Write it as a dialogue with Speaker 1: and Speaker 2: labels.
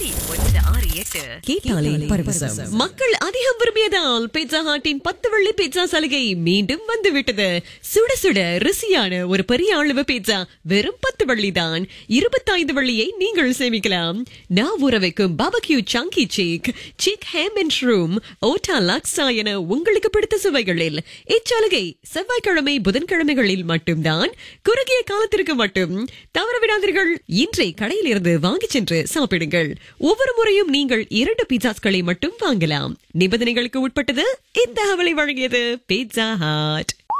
Speaker 1: ஒலி ஒன்று ஆறு எட்டு
Speaker 2: கேட்டாலே பரவசம்
Speaker 1: மக்கள் அதிகம் விரும்பியதால் பீட்சா ஹாட்டின் பத்து வெள்ளி பீட்சா சலுகை மீண்டும் வந்துவிட்டது சுட சுட ருசியான ஒரு பெரிய அளவு பீட்சா வெறும் பத்து வெள்ளி தான் இருபத்தைந்து வெள்ளியை நீங்கள் சேமிக்கலாம் நான் ஊற வைக்கும் பாபக்யூ சங்கி சீக் சீக் ஹேம் அண்ட் ஷ்ரூம் ஓட்டா லக்ஸா என உங்களுக்கு பிடித்த சுவைகளில் இச்சலுகை செவ்வாய்க்கிழமை புதன்கிழமைகளில் மட்டும்தான் குறுகிய காலத்திற்கு மட்டும் தவறவிடாதீர்கள் இன்றை கடையில் இருந்து வாங்கிச் சென்று சாப்பிடுங்கள் ஒவ்வொரு முறையும் நீங்கள் இரண்டு பீட்சாஸ்களை மட்டும் வாங்கலாம் நிபந்தனைகளுக்கு உட்பட்டது இந்த அவளை வழங்கியது பீட்சா ஹாட்